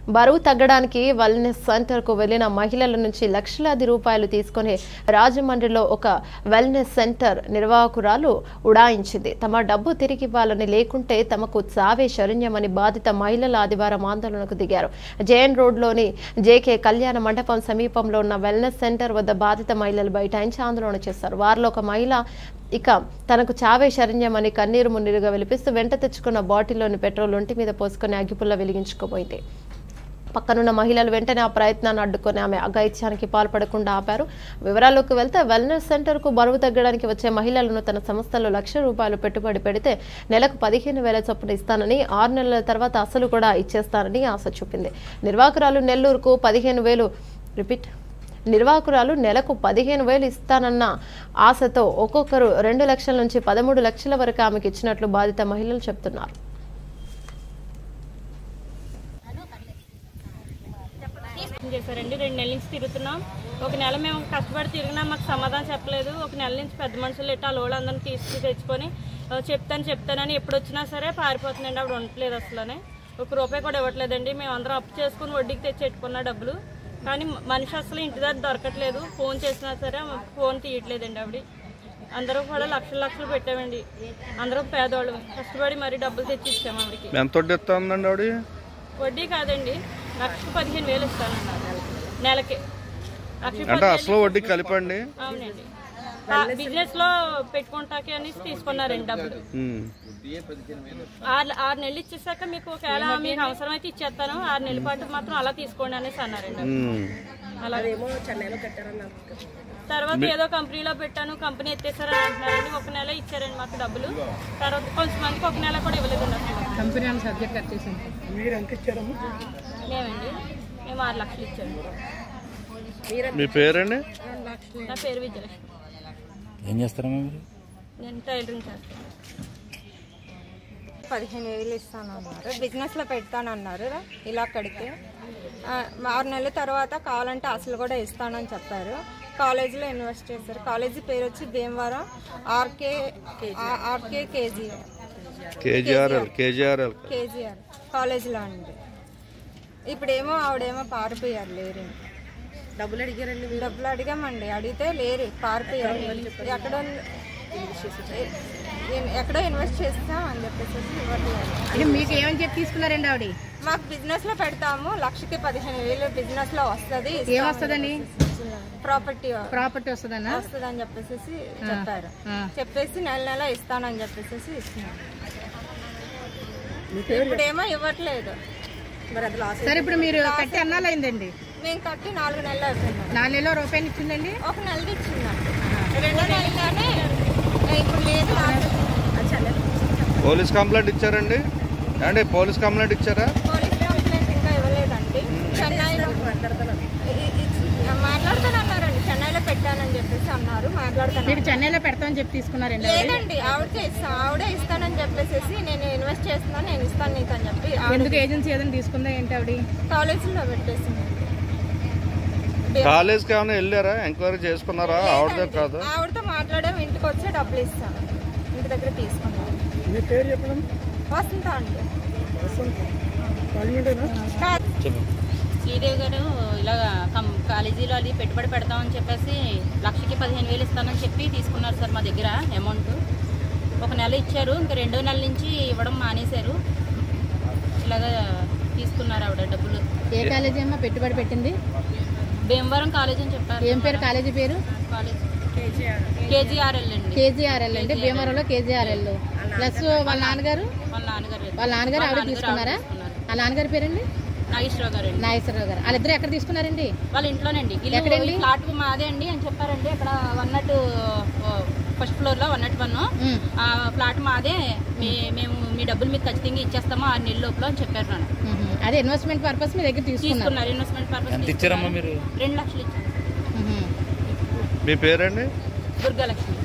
బరువు తగ్గడానికి వెల్నెస్ సెంటర్కు వెళ్లిన మహిళల నుంచి లక్షలాది రూపాయలు తీసుకుని రాజమండ్రిలో ఒక వెల్నెస్ సెంటర్ నిర్వాహకురాలు ఉడాయించింది తమ డబ్బు తిరిగి ఇవ్వాలని లేకుంటే తమకు చావే శరణ్యమని బాధిత మహిళల ఆదివారం ఆందోళనకు దిగారు జేఎన్ రోడ్లోని జేకే కళ్యాణ మండపం సమీపంలో ఉన్న వెల్నెస్ సెంటర్ వద్ద బాధిత మహిళలు బైఠాయించి ఆందోళన చేశారు వారిలో ఒక మహిళ ఇక తనకు చావే శరణ్యమని కన్నీరు మున్నీరుగా విలిపిస్తూ వెంట తెచ్చుకున్న బాటిల్లోని పెట్రోల్ ఒంటి మీద పోసుకొని అగ్గిపుల్ల వెలిగించుకోబోయింది పక్కనున్న మహిళలు వెంటనే ఆ ప్రయత్నాన్ని అడ్డుకొని ఆమె అఘాయిత్యానికి పాల్పడకుండా ఆపారు వివరాల్లోకి వెళ్తే వెల్నెస్ సెంటర్కు బరువు తగ్గడానికి వచ్చే మహిళలను తన సంస్థలో లక్ష రూపాయలు పెట్టుబడి పెడితే నెలకు పదిహేను వేల చొప్పున ఇస్తానని ఆరు నెలల తర్వాత అసలు కూడా ఇచ్చేస్తానని ఆశ చూపింది నిర్వాహకురాలు నెల్లూరుకు పదిహేను వేలు రిపీట్ నిర్వాహకురాలు నెలకు పదిహేను వేలు ఇస్తానన్న ఆశతో ఒక్కొక్కరు రెండు లక్షల నుంచి పదమూడు లక్షల వరకు ఆమెకు ఇచ్చినట్లు బాధిత మహిళలు చెప్తున్నారు ఏం చేశారండి రెండు నెలల నుంచి తిరుగుతున్నాం ఒక నెల మేము కష్టపడి తిరిగినా మాకు సమాధానం చెప్పలేదు ఒక నెల నుంచి పెద్ద మనుషులు ఇట్లా లోళ్ళందరినీ తీసుకు తెచ్చుకొని "ఆ, చెప్తాను చెప్తానని ఎప్పుడు వచ్చినా సరే పారిపోతుందండి ఆవిడ ఉండట్లేదు అసలునే ఒక రూపాయి కూడా ఇవ్వట్లేదండి మేము అందరం అప్పు చేసుకుని వడ్డీకి తెచ్చి పెట్టుకున్న డబ్బులు కానీ మ- మనిషి అసలు ఇంటి దగ్గర దొరకట్లేదు ఫోన్ చేసినా సరే ఫోన్ తీయట్లేదండి ఆవిడ అందరూ కూడా లక్షలు లక్షలు పెట్టామండి అందరూ పేదవాళ్ళు కష్టపడి మరి డబ్బులు తెచ్చి ఇచ్చాము ఆవిడకి ఎంత వడ్డీ ఇస్తుందండి ఆవిడ వడ్డీ కాదండి లక్ష పదిహేను వేలు ఇస్తానన్నారు నెలకి లక్ష అంటే పదిహేను అసలు వడ్డీ కలిపండి అవునండి బిజినెస్ లో పెట్టుకుంటాకి అనేసి తీసుకున్నారండి డబ్బులు ఉమ్. ఆరు ఆరు నెలలు ఇచ్చేసాక మీకు ఒకవేళ మీకు అవసరం అయితే ఇచ్చేస్తాను ఆరు నెలల పాటు మాత్రం అలా తీసుకోండి అనేసి అన్నారండి ఉమ్. అలాగేమో చెన్నైలో తర్వాత ఏదో కంపెనీలో పెట్టాను కంపెనీ ఎత్తేసారని అంటున్నారండి ఒక నెల ఇచ్చారండి మాకు డబ్బులు తర్వాత కొంతమందికి ఒక నెల కూడా ఇవ్వలేదండి అసలు కంపెనీ అని సబ్జెక్ట్ కట్ చేసింది మేమండి మేము ఆరు లక్షలు ఇచ్చాము మీ పేరండి నా పేరు విజయలక్ష్మి ఏం చేస్తారమ్మా మీరు నేను టైలరింగ్ చేస్తాను పదిహేను వేలు ఇస్తాను అన్నారు బిజినెస్లో పెడతానన్నారు ఇలా కడితే ఆ, ఆరు నెలల తర్వాత కావాలంటే అసలు కూడా ఇస్తానని చెప్పారు కాలేజీలో ఇన్వెస్ట్ చేశారు కాలేజీ పేరు వచ్చి భీమవరం ఆర్కే ఆ- RK KG KGRL KGRL KGR కాలేజీలో అండి ఇప్పుడేమో ఆవిడేమో పారిపోయారు లేరు డబ్బులు అడిగారండి డబ్బులు అడిగామండి అడిగితే లేరు పారిపోయారు ఎక్కడ ఎ- ఎక్కడో ఇన్వెస్ట్ చేస్తాం అని చెప్పేసి ఇవ్వట్లేదు అంటే మీకు ఏమని చెప్పి తీసుకున్నారండి ఆవిడ మాకు బిజినెస్ లో పెడతాము లక్షకి పదిహేను వేలు బిజినెస్ లో వస్తుంది ఏమొస్తుందండి ప్రాపర్టీ ప్రాపర్టీ వస్తుందన్నా వస్తుంది అని చెప్పేసి చెప్పారు ఆ. చెప్పేసి నెల నెల ఇస్తానని చెప్పేసి ఇస్తున్నారు ఇప్పుడేమో ఇవ్వట్లేదు సరే ఇప్పుడు మీరు కట్టి అన్నాలు అయిందండి మేము కట్టి నాలుగు నెలలు అవుతున్నాం నాలుగు నెలలో రూపాయలు ఇచ్చిందండి ఒక నెలది ఇచ్చిందండి రెండో నెలలోనే ఇప్పుడు లేదు పోలీస్ కంప్లైంట్ ఇచ్చారండి అండి పోలీస్ కంప్లైంట్ ఇచ్చారా పోలీస్ కంప్లైంట్ ఇంకా ఇవ్వలేదండి చెన్నైలో ఇ- ఇ- మాట్లాడతానన్నారండి చెన్నైలో పెట్టానని చెప్పేసి అన్నారు మాట్లాడతాను మీరు చెన్నైలో పెడతామని చెప్పి తీసుకున్నారండి ఆవిడ? లేదండి ఆవిడకే ఇస్తా ఆవిడే ఇస్తానని చెప్పేసి నేను ఇన్వెస్ట్ చేస్తున్నాను నేను ఇస్తాను నీకు అని చెప్పి ఆవిడ ఎందుకు ఏజెన్సీ ఏదైనా తీసుకుందా ఏంటి ఆవిడ కాలేజీలో పెట్టేసింది కాలేజ్కి ఏమైనా వెళ్ళారా ఎంక్వైరీ చేసుకున్నారా ఆవిడదే కాదు ఆవిడతో మాట్లాడాం ఇంటికి వచ్చి డబ్బులు ఇస్తాను ఇంటి దగ్గర తీసుకున్నాను మీ పేరు చెప్పడం వస్తుందా అండి రాజమండ్రినా చెప్పు శ్రీదేవి గారు ఇలా కం- కాలేజీలో అది పెట్టుబడి పెడతామని చెప్పేసి లక్షకి పదిహేను వేలు ఇస్తానని చెప్పి తీసుకున్నారు సార్ మా దగ్గర అమౌంట్ ఒక నెల ఇచ్చారు ఇంకా రెండో నెల నుంచి ఇవ్వడం మానేశారు ఇలాగా తీసుకున్నారు ఆవిడ డబ్బులు ఏ కాలేజీ అమ్మా పెట్టుబడి పెట్టింది భీమవరం కాలేజ్ అని చెప్పారు ఏం పేరు కాలేజీ పేరు కాలేజ్ కేజీఆర్ఎల్ అండి కేజీఆర్ఎల్ అండి భీమవరంలో కేజీఆర్ఎల్ ప్లస్ వాళ్ళ నాన్నగారు వాళ్ళ నాన్నగారు వాళ్ళ నాన్నగారు ఆవిడ తీసుకున్నారా ఆ నాన్నగారి పేరండి నాగేశ్వరరావు గారు అండి నాగేశ్వరరావు గారు వాళ్ళిద్దరు ఎక్కడ తీసుకున్నారండి వాళ్ళ ఇంట్లోనండి ఇల్లు ఎక్కడండి? ఈ ఫ్లాట్ మాదే అండి అని చెప్పారండి అక్కడ వన్ నాట్ ఫస్ట్ ఫ్లోర్ లో వన్ నాట్ వన్ ఉమ్. ఆ ఫ్లాట్ మాదే మీ మేము మీ డబ్బులు మీకు ఖచ్చితంగా ఇచ్చేస్తాము ఆరు నెలల లోపల అని చెప్పారు నాన్న ఉహు. అదే ఇన్వెస్ట్మెంట్ పర్పస్ మీ దగ్గర తీసుకున్నారు తీసుకున్నారు ఇన్వెస్ట్మెంట్ పర్పస్ ఎంత ఇచ్చారమ్మా మీరు రెండు లక్షలు ఇచ్చారు ఉహు. మీ పేరండి దుర్గాలక్ష్మి